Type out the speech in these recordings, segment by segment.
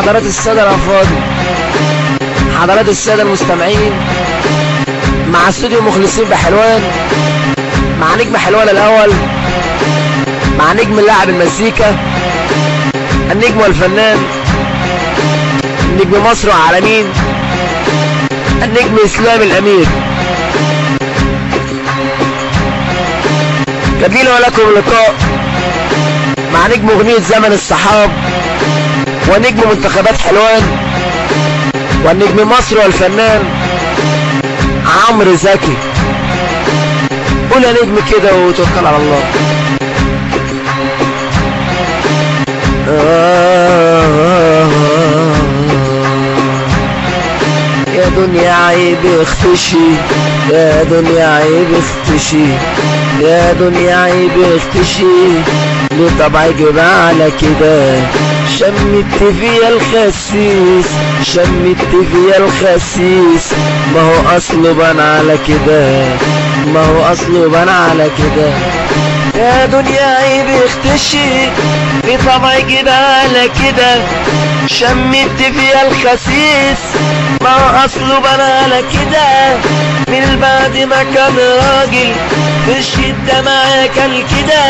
حضرات السادة الأفاضل حضرات السادة المستمعين مع استوديو مخلصين بحلوان مع نجم حلوان الأول مع نجم اللاعب المزيكا النجم والفنان نجم مصر وعالمين النجم إسلام الأمير جميل ولكم لقاء مع نجم أغنية زمن الصحاب ونجم منتخبات حلوان والنجم مصر والفنان عمرو زكي قول يا نجم كده وتوكل على الله يا دنيا عيب اختشي يا دنيا عيب اختشي يا دنيا عيب اختشي ليه طبعي جبع على كده شمت فيا الخسيس شمت فيا الخسيس ما هو اصله بان على كده ما هو اصله بان على كده يا دنيا عيب اختشي في طبعي كده على كده شمت فيها الخسيس ما هو اصله بنا على كده من بعد ما كان راجل في الشدة معاه كان كده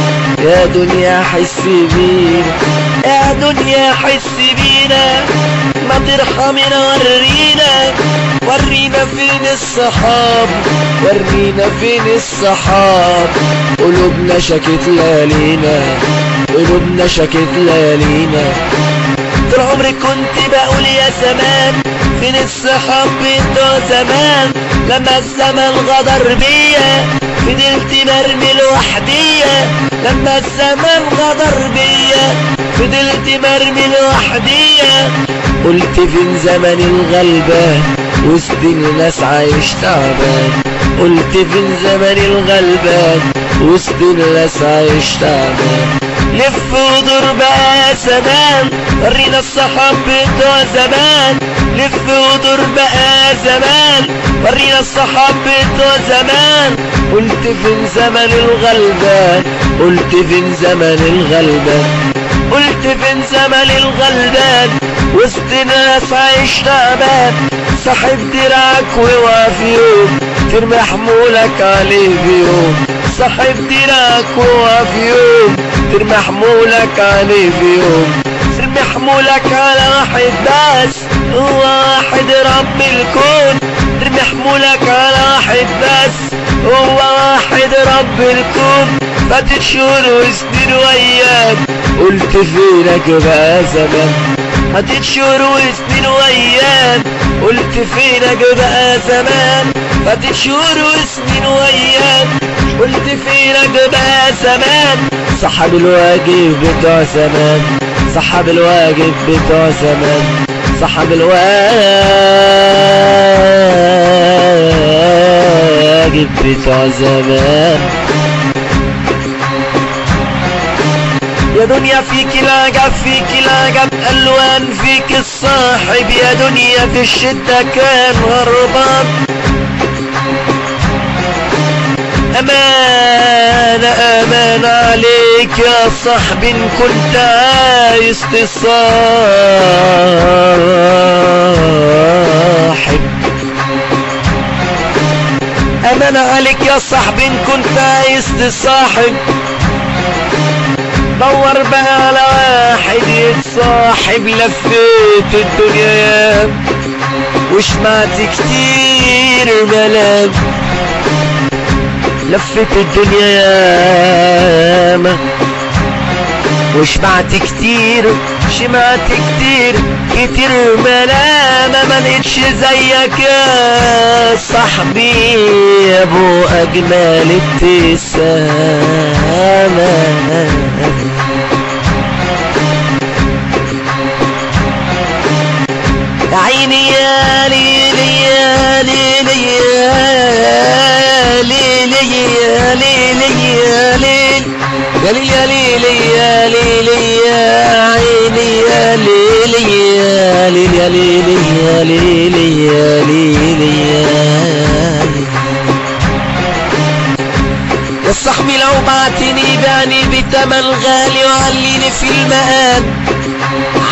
يا دنيا حس بينا يا دنيا حس بينا ما ترحمنا ورينا ورينا فين الصحاب ورينا فين الصحاب قلوبنا شكت ليالينا قلوبنا شكت ليالينا طول عمري كنت بقول يا زمان فين الصحاب بتوع زمان لما الزمن غدر بيا فضلت مرمي لوحديا لما الزمن غدر بيا فضلت مرمي لوحديا قلت فين زمن الغلبان وسط الناس عايش تعبان قلت فين زمن الغلبان وسط الناس عايش تعبان لف ودور بقى زمان ورينا الصحاب بتوع زمان لف ودور بقى زمان ورينا الصحاب بتوع زمان قلت فين زمن الغلبان قلت فين زمن الغلبان قلت فين زمن الغلبان وسط ناس عايش تعبان صاحب دراعك وواقف يوم ترمي حمولك عليه بيوم صاحب دراعك وواقف يوم ترمي حمولك عليه بيوم ترمي حمولك على واحد بس هو واحد رب الكون ترمي حمولك على واحد بس هو واحد رب الكون فاتت شهور وسنين وايام قلت فينك بقى زمان فاتت شهور وسنين وايام قلت فينك بقى زمان فاتت شهور وسنين وايام قلت فينك بقى زمان صحاب الواجب بتوع زمان صحاب الواجب بتوع زمان صحاب الواجب بتوع زمان يا دنيا فيك العجب فيك العجب الوان فيك الصاحب يا دنيا في الشدة كان هربان أمان أمان عليك يا صاحبي إن كنت عايز تصاحب أمان عليك يا صاحبي إن كنت عايز تصاحب دور بقى على واحد يتصاحب لفيت الدنيا يام وسمعت كتير ملام لفت الدنيا ياما وشبعت كتير شمعت كتير كتير ملامة ما لقيتش زيك يا صاحبي يا ابو اجمل ابتسامة عيني يا ليلي يا ليلي يا ليلي يا ليلي يا ليل يا ليل يا ليلي يا ليلي يا عيني يا ليلي يا ليل يا ليلي يا ليلي يا ليلي يا يا صاحبي لو بعتني بعني بتمن غالي وعليني في المقام